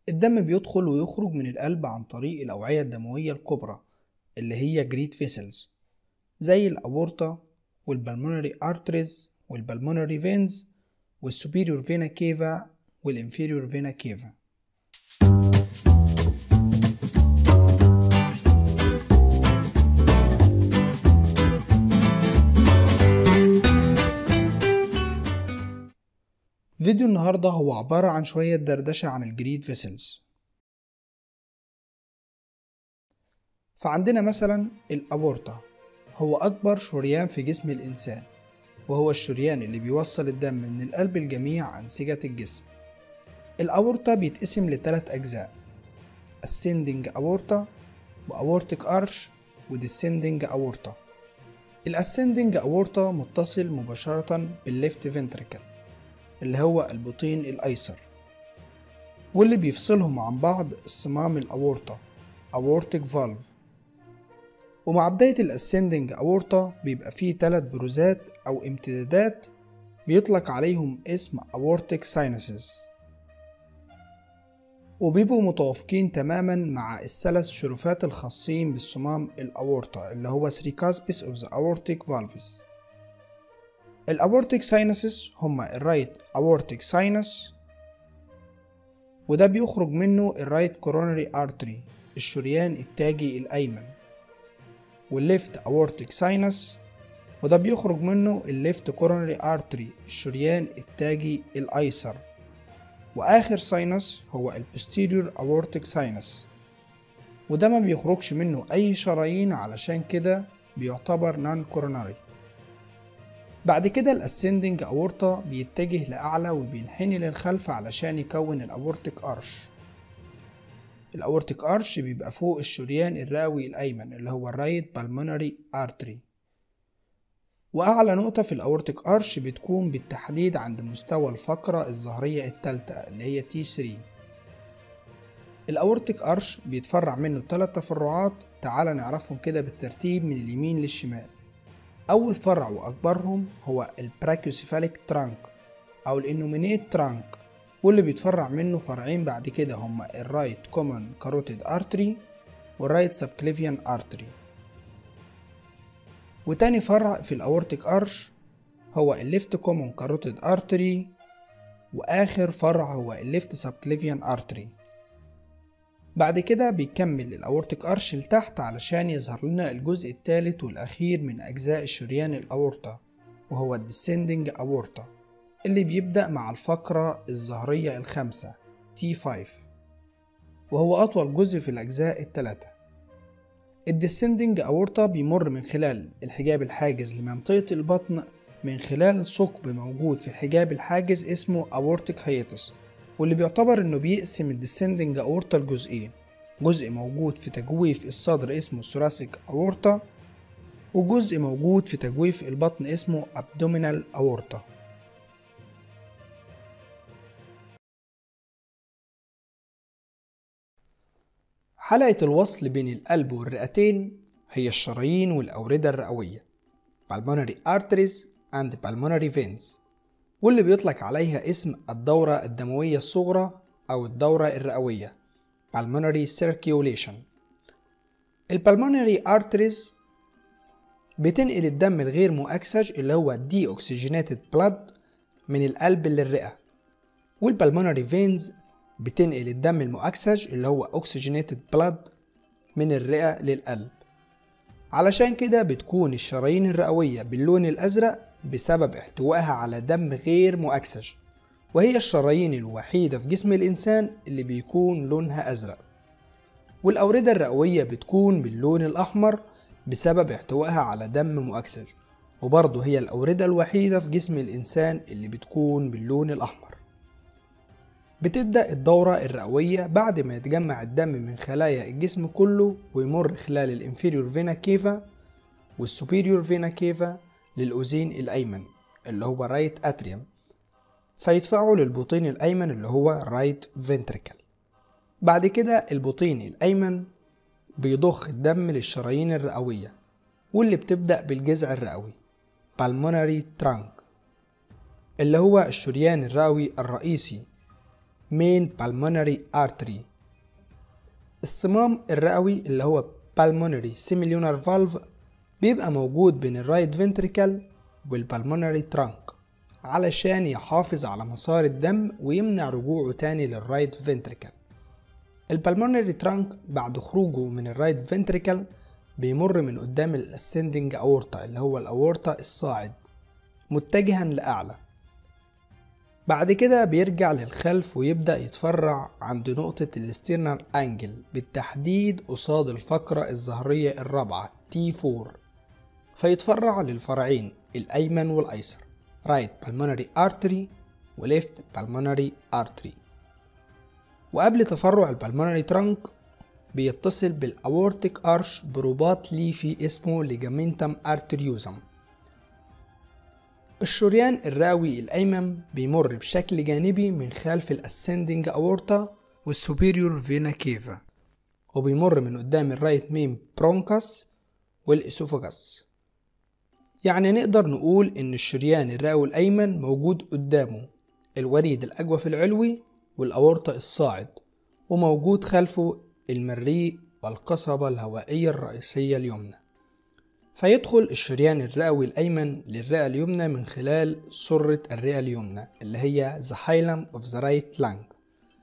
الدم بيدخل ويخرج من القلب عن طريق الأوعية الدموية الكبرى اللي هي جريد فيسلز زي الأبورتا والبلمونري ارتريز والبلمونري فينز والسوبيريور فينا كيفا والانفيريور فينا كيفا فيديو النهاردة هو عبارة عن شوية دردشة عن الجريد فيسلز فعندنا مثلا الأبورتا هو أكبر شريان في جسم الإنسان وهو الشريان اللي بيوصل الدم من القلب لجميع أنسجة الجسم الأورطة بيتقسم لتلات أجزاء ascending aorta وأورتيك أرش وديسندنج أورطة الأسندنج أورطة متصل مباشرة بالليفت فنتريكل اللي هو البطين الأيسر واللي بيفصلهم عن بعض صمام الأورطة أورتيك فالف ومع بداية الأسندنج أورطة بيبقى فيه تلات بروزات أو امتدادات بيطلق عليهم اسم أورتيك ساينسز وبيبقوا متوافقين تماما مع الثلاث شرفات الخاصين بالصمام الأورطة اللي هو 3 cuspids of the aortic valves الأورتيك ساينسز هما الرايت أورتيك ساينس وده بيخرج منه الرايت كورونري ارتري الشريان التاجي الأيمن والليفت أورتيك ساينس وده بيخرج منه الليفت كورونري ارتري الشريان التاجي الأيسر وآخر ساينس هو البوستيريور أورتيك ساينس وده ما بيخرجش منه أي شرايين علشان كده بيعتبر نان كوروناري بعد كده الاسندنج اورطة بيتجه لأعلى وبينحني للخلف علشان يكون الأورتيك أرش الأورتيك أرش بيبقى فوق الشريان الرئوي الأيمن اللي هو الرايت بالمونري ارتري وأعلى نقطة في الأورتيك أرش بتكون بالتحديد عند مستوى الفقرة الظهرية التالتة اللي هي تي 3 الأورتيك أرش بيتفرع منه تلات تفرعات تعال نعرفهم كده بالترتيب من اليمين للشمال أول فرع وأكبرهم هو البراكيوسيفاليك ترانك أو الإنومينيت ترانك واللي بيتفرع منه فرعين بعد كده هما الرايت كومن كاروتيد ارتري والرايت سبكليفيان ارتري وتاني فرع في الأورتيك أرش هو الليفت كومن كاروتيد ارتري وآخر فرع هو الليفت سبكليفيان ارتري بعد كده بيكمل الأورتيك أرش لتحت علشان يظهر لنا الجزء الثالث والأخير من أجزاء الشريان الأورطة وهو الديسندنج أورطة اللي بيبدأ مع الفقرة الظهرية الخامسة T5 وهو أطول جزء في الأجزاء الثلاثة الديسندنج أورطة بيمر من خلال الحجاب الحاجز لمنطقة البطن من خلال ثقب موجود في الحجاب الحاجز اسمه أورتيك هيتس واللي بيعتبر انه بيقسم الديسندنج اورتا لجزئين جزء موجود في تجويف الصدر اسمه ثوراسيك اورتا وجزء موجود في تجويف البطن اسمه ابدومينال اورتا حلقة الوصل بين القلب والرئتين هي الشرايين والأوردة الرئوية pulmonary arteries and pulmonary veins واللي بيطلق عليها اسم الدورة الدموية الصغرى أو الدورة الرئوية pulmonary circulation البلمونري arteries بتنقل الدم الغير مؤكسج اللي هو دي اوكسجينيتد بلاد من القلب للرئة والبلمونري فينز بتنقل الدم المؤكسج اللي هو اوكسجينيتد بلاد من الرئة للقلب علشان كده بتكون الشرايين الرئوية باللون الأزرق بسبب احتوائها على دم غير مؤكسج وهي الشرايين الوحيدة في جسم الإنسان اللي بيكون لونها أزرق والأوردة الرئوية بتكون باللون الأحمر بسبب احتوائها على دم مؤكسج وبرضه هي الأوردة الوحيدة في جسم الإنسان اللي بتكون باللون الأحمر بتبدأ الدورة الرئوية بعد ما يتجمع الدم من خلايا الجسم كله ويمر خلال الانفيريور فينا كيفا والسوبيريور فينا كيفا للأذين الأيمن اللي هو رايت أتريوم فيدفعوا للبطين الأيمن اللي هو رايت فنتريكل بعد كده البطين الأيمن بيضخ الدم للشرايين الرئوية واللي بتبدأ بالجذع الرئوي pulmonary trunk اللي هو الشريان الرئوي الرئيسي main pulmonary artery الصمام الرئوي اللي هو pulmonary semilunar valve بيبقى موجود بين الرايت فنتريكل والبلمونري ترانك علشان يحافظ على مسار الدم ويمنع رجوعه تاني للرايت فنتريكل البلمونري ترانك بعد خروجه من الرايت فنتريكل بيمر من قدام الاسندنج اورتا اللي هو الاورتا الصاعد متجها لاعلى بعد كده بيرجع للخلف ويبدأ يتفرع عند نقطة الاستيرنال انجل بالتحديد قصاد الفقرة الظهرية الرابعة T4 فيتفرع للفرعين الأيمن والأيسر right pulmonary artery و left pulmonary artery وقبل تفرع البلمونري ترانك بيتصل بالأورتيك أرش برباط ليفي اسمه ليجامنتم أرتريوزم الشريان الرئوي الأيمن بيمر بشكل جانبي من خلف الأسندنج أورتا والسوبيريور فينا كيفا وبيمر من قدام الرايت مين برونكاس والإسوفاجاس يعني نقدر نقول إن الشريان الرئوي الأيمن موجود قدامه الوريد الأجوف العلوي والأورطة الصاعد وموجود خلفه المريء والقصبة الهوائية الرئيسية اليمنى فيدخل الشريان الرئوي الأيمن للرئة اليمنى من خلال سرة الرئة اليمنى اللي هي the hilum of the right lung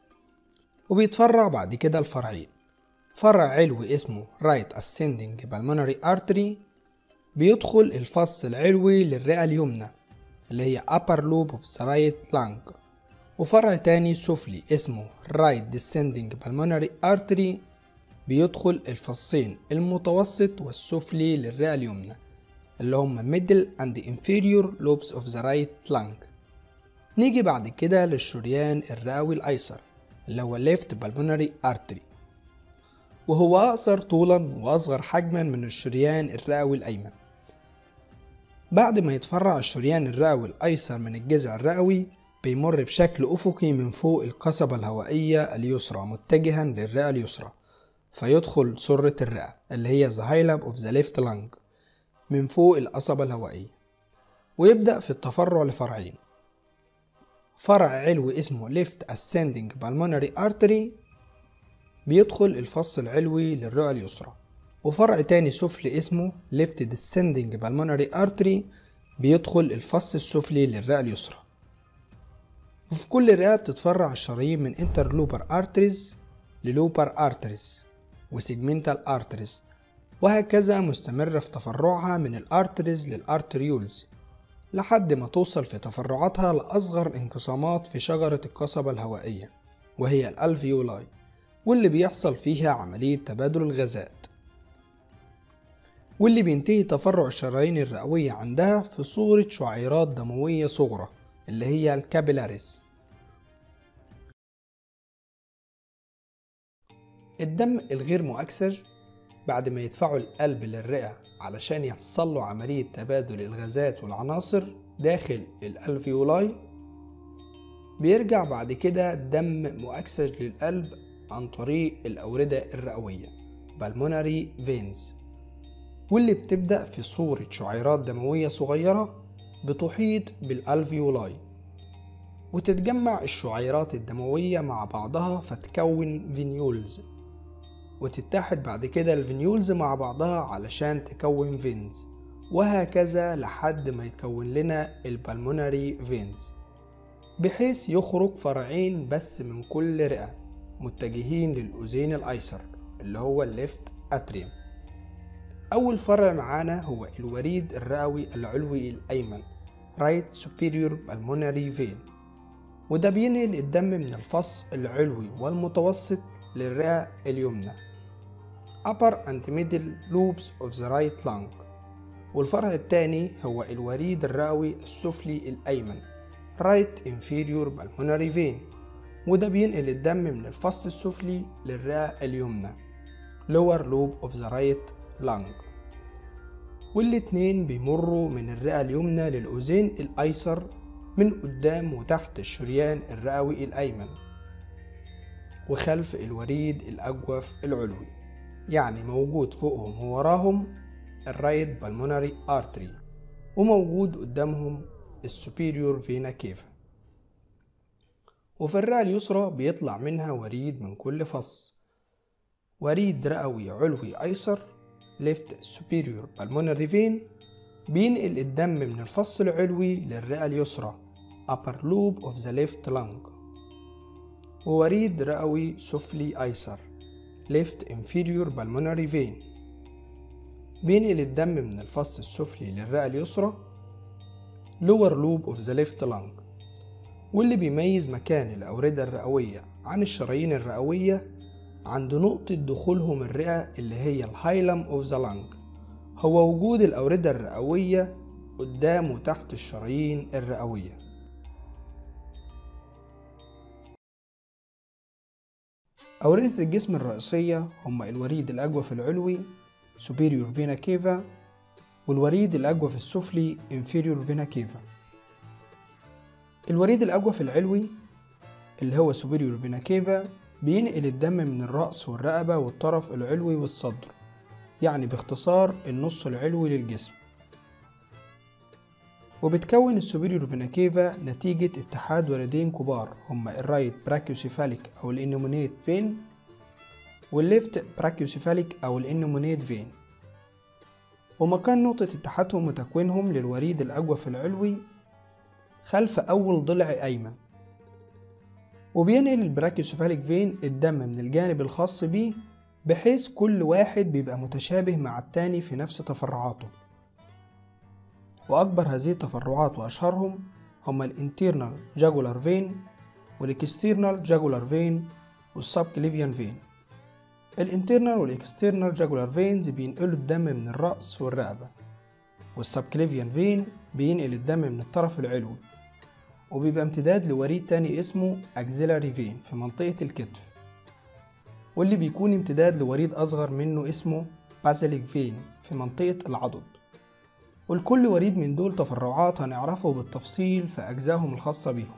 وبيتفرع بعد كده الفرعين فرع علوي اسمه right ascending pulmonary artery بيدخل الفص العلوي للرئة اليمنى اللي هي upper lobe of the right lung وفرع تاني سفلي اسمه right descending pulmonary artery بيدخل الفصين المتوسط والسفلي للرئة اليمنى اللي هم middle and inferior lobes of the right lung نيجي بعد كده للشريان الرئوي الأيسر اللي هو left pulmonary artery وهو أقصر طولا وأصغر حجما من الشريان الرئوي الأيمن بعد ما يتفرع الشريان الرئوي الأيسر من الجذع الرئوي بيمر بشكل أفقي من فوق القصبة الهوائية اليسرى متجها للرئة اليسرى فيدخل سرة الرئة اللي هي the hilum of the left lung من فوق القصبة الهوائية ويبدأ في التفرع لفرعين فرع علوي اسمه left ascending pulmonary artery بيدخل الفص العلوي للرئة اليسرى وفرع تاني سفلي اسمه left descending pulmonary artery بيدخل الفص السفلي للرئة اليسرى وفي كل رئة بتتفرع الشرايين من interlobar arteries للوبر arteries وسيجمنتال arteries وهكذا مستمرة في تفرعها من الارتريز للارتريولز لحد ما توصل في تفرعاتها لأصغر انقسامات في شجرة القصبة الهوائية وهي الألفيولاي واللي بيحصل فيها عملية تبادل الغازات واللي بينتهي تفرع الشرايين الرئوية عندها في صورة شعيرات دموية صغرى اللي هي الكابيلاريس الدم الغير مؤكسج بعد ما يدفعه القلب للرئة علشان يحصل له عملية تبادل الغازات والعناصر داخل الألفيولاي بيرجع بعد كده دم مؤكسج للقلب عن طريق الأوردة الرئوية pulmonary veins واللي بتبدأ في صورة شعيرات دموية صغيرة بتحيط بالألفيولاي وتتجمع الشعيرات الدموية مع بعضها فتكون فينيولز وتتحد بعد كده الفينيولز مع بعضها علشان تكون فينز وهكذا لحد ما يتكون لنا البلمونري فينز بحيث يخرج فرعين بس من كل رئة متجهين للأذين الأيسر اللي هو الليفت أتريم أول فرع معانا هو الوريد الرئوي العلوي الأيمن Right Superior Pulmonary Vein وده بينقل الدم من الفص العلوي والمتوسط للرئة اليمنى upper and middle lobes of the right lung والفرع الثاني هو الوريد الرئوي السفلي الأيمن right inferior pulmonary vein وده بينقل الدم من الفص السفلي للرئة اليمنى lower lobe of the right lung والاتنين بيمروا من الرئة اليمنى للأذين الأيسر من قدام وتحت الشريان الرئوي الأيمن وخلف الوريد الأجوف العلوي يعني موجود فوقهم ووراهم الرايت بالمونري ارتري وموجود قدامهم السوبيريور فينا كيفا وفي الرئة اليسرى بيطلع منها وريد من كل فص وريد رئوي علوي أيسر left superior pulmonary vein بينقل الدم من الفص العلوي للرئة اليسرى upper lobe of the left lung ووريد رئوي سفلي أيسر left inferior pulmonary vein بينقل الدم من الفص السفلي للرئة اليسرى lower lobe of the left lung واللي بيميز مكان الأوردة الرئوية عن الشرايين الرئوية عند نقطة دخولهم الرئة اللي هي الهايلم اوف ذا لانج هو وجود الأوردة الرئوية قدام وتحت الشرايين الرئوية أوردة الجسم الرئيسية هما الوريد الأجوف العلوي superior vena cava والوريد الأجوف السفلي inferior vena cava الوريد الأجوف العلوي اللي هو superior vena cava بينقل الدم من الرأس والرقبة والطرف العلوي والصدر يعني باختصار النص العلوي للجسم وبتكون السوبيريور فينا كيفا نتيجة اتحاد وردين كبار هما الرايت براكيوسيفاليك أو الإنومونيت فين والليفت براكيوسيفاليك أو الإنومونيت فين ومكان نقطة اتحادهم وتكوينهم للوريد الأجوف العلوي خلف أول ضلع أيمن وبينقل البراكيوسيفاليك فين الدم من الجانب الخاص بيه بحيث كل واحد بيبقى متشابه مع التاني في نفس تفرعاته وأكبر هذه التفرعات وأشهرهم هما الانترنال جاجولار فين والاكسترنال جاجولار فين والسبكليفيان فين الانترنال والاكسترنال جاجولار فينز بينقلوا الدم من الرأس والرقبة والسبكليفيان فين بينقل الدم من الطرف العلوي وبيبقى امتداد لوريد تاني اسمه أكزيلاري فين في منطقة الكتف واللي بيكون امتداد لوريد أصغر منه اسمه بازيليك فين في منطقة العضد ولكل وريد من دول تفرعات هنعرفه بالتفصيل في أجزائهم الخاصة بيهم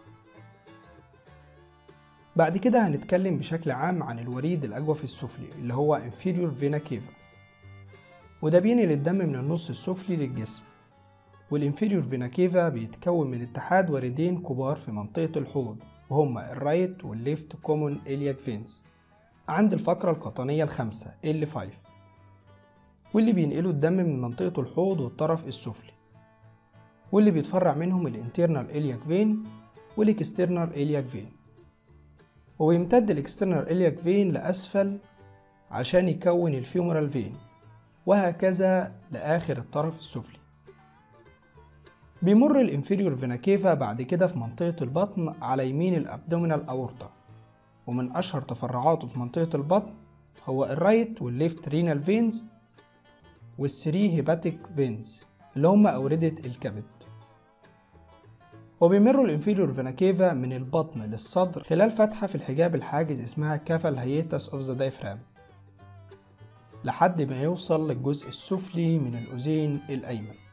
بعد كده هنتكلم بشكل عام عن الوريد الأجوف السفلي اللي هو inferior vena cava وده بينقل الدم من النص السفلي للجسم والانفيريور فينا كيفا بيتكون من اتحاد وردين كبار في منطقة الحوض وهما الرايت والليفت كومون إلياك فينز عند الفقرة القطنية الخامسة L5 واللي بينقلوا الدم من منطقة الحوض والطرف السفلي واللي بيتفرع منهم الانترنال إلياك فين والاكسترنال إلياك فين وبيمتد الاكسترنال إلياك فين لأسفل عشان يكون الفيومرال فين وهكذا لآخر الطرف السفلي بيمر الانفيريور فينا كيفا بعد كده في منطقة البطن على يمين الابدومينال اورتا ومن اشهر تفرعاته في منطقة البطن هو الرايت والليفت رينال فينز والثري هيباتيك فينز اللي هما أوردة الكبد وبيمروا الانفيريور فينا كيفا من البطن للصدر خلال فتحة في الحجاب الحاجز اسمها كافال هيتس اوف ذا دايفرام لحد ما يوصل للجزء السفلي من الأذين الأيمن